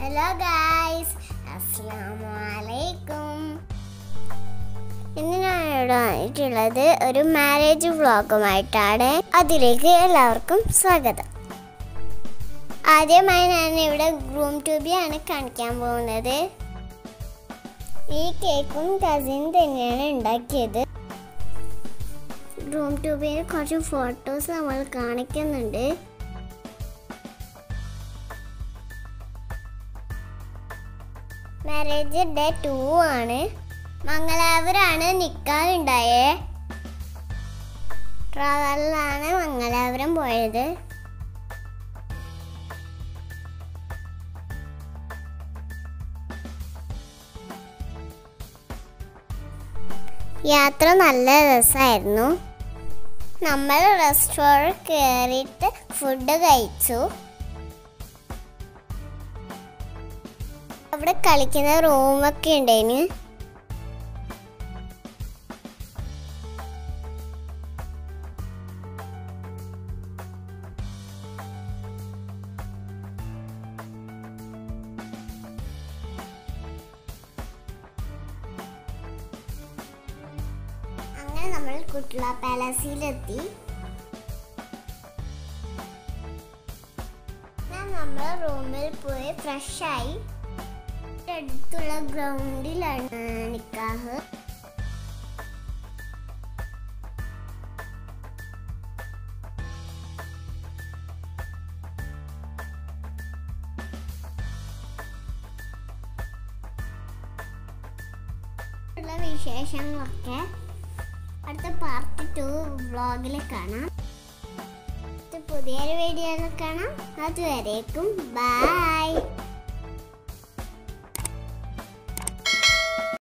hello guys അസ്സലാമു അലൈക്കും ഇന്ന് ഞാൻ ഇവിടെ വന്നിട്ടുള്ളത് ഒരു മാരേജ് വ്ളോഗുമായിട്ടാണ് അതിലേക്ക് എല്ലാവർക്കും സ്വാഗതം ആദ്യമായി ഞാൻ ഇവിടെ ഗ്രൂം ട്യൂബിയാണ് കാണിക്കാൻ പോകുന്നത് ഈ കേക്കും കസിൻ തന്നെയാണ് ഉണ്ടാക്കിയത് ഗ്രൂം ട്യൂബിന് കുറച്ച് ഫോട്ടോസ് നമ്മൾ കാണിക്കുന്നുണ്ട് മാരേജ് ഡേ ടു ആണ് മംഗലാപുരാണ് നിക്കാഹ് ഉണ്ടായേ ട്രാവലിലാണ് മംഗലാപുരം പോയത് യാത്ര നല്ല രസമായിരുന്നു നമ്മൾ റെസ്റ്റോറൻറ്റ് കയറിയിട്ട് ഫുഡ് കഴിച്ചു അവിടെ കളിക്കുന്ന റൂമൊക്കെ ഉണ്ടായിന് അങ്ങനെ നമ്മൾ കുട്ട്ള പാലസിലെത്തി നമ്മൾ റൂമിൽ പോയി ഫ്രഷായി അടുത്തുള്ള ഗ്രൗണ്ടിലാണ് നിക്കാഹ് ഉള്ള വിശേഷങ്ങളൊക്കെ അടുത്ത പാർട്ട് ടു വ്ളോഗിൽ കാണാം അടുത്ത പുതിയൊരു വീഡിയോയിൽ കാണാം അതുവരേക്കും ബൈ